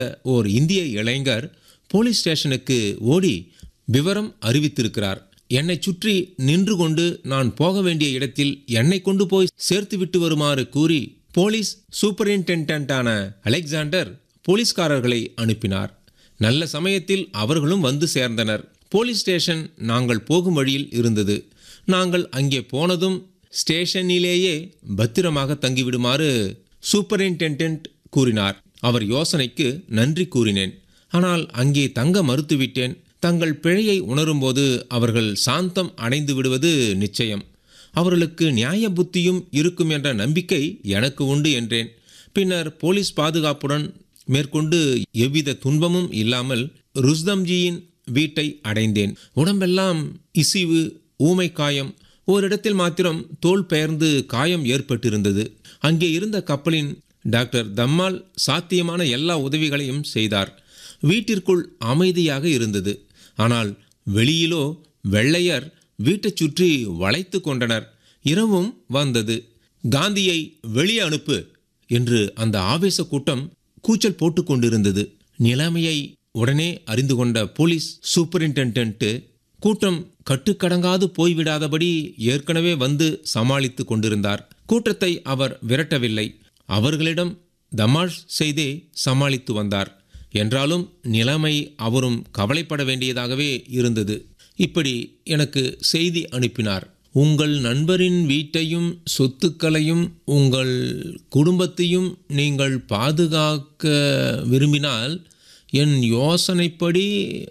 ஓர் இந்திய இளைஞர் போலீஸ் ஸ்டேஷனுக்கு ஓடி விவரம் அறிவித்திருக்கிறார் என்னை சுற்றி நின்று கொண்டு நான் போக வேண்டிய இடத்தில் என்னை கொண்டு போய் சேர்த்து விட்டு வருமாறு கூறி போலீஸ் சூப்பரிண்டென்டென்டான அலெக்சாண்டர் போலீஸ்காரர்களை அனுப்பினார் நல்ல சமயத்தில் அவர்களும் வந்து சேர்ந்தனர் போலீஸ் ஸ்டேஷன் நாங்கள் போகும் வழியில் இருந்தது நாங்கள் அங்கே போனதும் ஸ்டேஷனிலேயே பத்திரமாக தங்கிவிடுமாறு சூப்பரிண்டென்டென்ட் கூறினார் அவர் யோசனைக்கு நன்றி கூறினேன் ஆனால் அங்கே தங்க மறுத்துவிட்டேன் தங்கள் பிழையை உணரும்போது அவர்கள் சாந்தம் அடைந்து விடுவது நிச்சயம் அவர்களுக்கு நியாய புத்தியும் இருக்கும் என்ற நம்பிக்கை எனக்கு உண்டு என்றேன் பின்னர் போலீஸ் பாதுகாப்புடன் மேற்கொண்டு எவ்வித துன்பமும் இல்லாமல் ருஸ்தம்ஜியின் வீட்டை அடைந்தேன் உடம்பெல்லாம் இசிவு ஊமை காயம் ஓரிடத்தில் மாத்திரம் தோல் பெயர்ந்து காயம் ஏற்பட்டிருந்தது அங்கே இருந்த கப்பலின் டாக்டர் தம்மால் சாத்தியமான எல்லா உதவிகளையும் செய்தார் வீட்டிற்குள் அமைதியாக இருந்தது ஆனால் வெளியிலோ வெள்ளையர் வீட்டைச் சுற்றி வளைத்து கொண்டனர் இரவும் வந்தது காந்தியை வெளியே அனுப்பு என்று அந்த ஆவேச கூட்டம் கூச்சல் போட்டு கொண்டிருந்தது நிலைமையை உடனே அறிந்து கொண்ட போலீஸ் சூப்பரிண்டென்டென்ட் கூட்டம் கட்டுக்கடங்காது போய்விடாதபடி ஏற்கனவே வந்து சமாளித்து கொண்டிருந்தார் கூட்டத்தை அவர் விரட்டவில்லை அவர்களிடம் தமாஷ் செய்தே சமாளித்து வந்தார் என்றாலும் நிலைமை அவரும் கவலைப்பட வேண்டியதாகவே இருந்தது இப்படி எனக்கு செய்தி அனுப்பினார் உங்கள் நண்பரின் வீட்டையும் சொத்துக்களையும் உங்கள் குடும்பத்தையும் நீங்கள் பாதுகாக்க விரும்பினால் என் யோசனைப்படி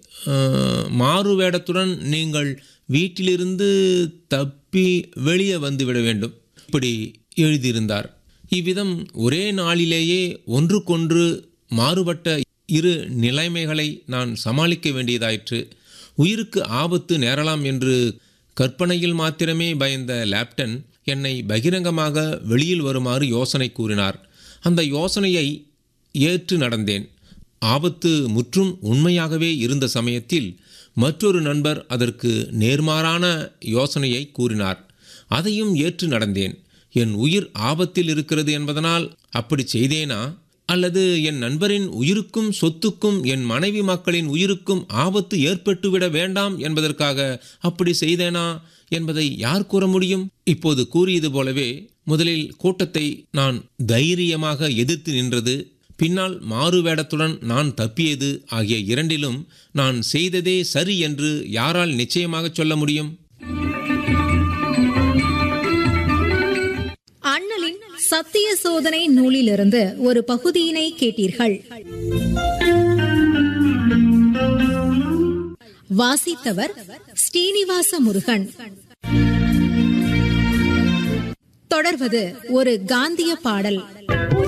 அஹ், மாறு வேடத்துடன் நீங்கள் வீட்டிலிருந்து தப்பி வெளியே வந்துவிட வேண்டும் இப்படி எழுதியிருந்தார் இவ்விதம் ஒரே நாளிலேயே ஒன்றுக்கொன்று மாறுபட்ட இரு நிலைமைகளை நான் சமாளிக்க வேண்டியதாயிற்று உயிருக்கு ஆபத்து நேரலாம் என்று கற்பனையில் மாத்திரமே பயந்த லேப்டன் என்னை பகிரங்கமாக வெளியில் வருமாறு யோசனை கூறினார் அந்த யோசனையை ஏற்று நடந்தேன் ஆபத்து முற்றும் உண்மையாகவே இருந்த சமயத்தில் மற்றொரு நண்பர் அதற்கு நேர்மாறான யோசனையை கூறினார் அதையும் ஏற்று நடந்தேன் என் உயிர் ஆபத்தில் இருக்கிறது என்பதனால் அப்படி செய்தேனா அல்லது என் நண்பரின் உயிருக்கும் சொத்துக்கும் என் மனைவி மக்களின் உயிருக்கும் ஆபத்து ஏற்பட்டுவிட வேண்டாம் என்பதற்காக அப்படி செய்தேனா என்பதை யார் கூற முடியும் இப்போது கூறியது போலவே முதலில் கூட்டத்தை நான் தைரியமாக எதிர்த்து நின்றது பின்னால் மாறுவேடத்துடன் நான் தப்பியது ஆகிய இரண்டிலும் நான் செய்ததே சரி என்று யாரால் நிச்சயமாக சொல்ல முடியும் அண்ணலின் சத்திய சோதனை நூலிலிருந்து ஒரு பகுதியினை கேட்டீர்கள் வாசித்தவர் ஸ்ரீனிவாச முருகன் தொடர்வது ஒரு காந்திய பாடல்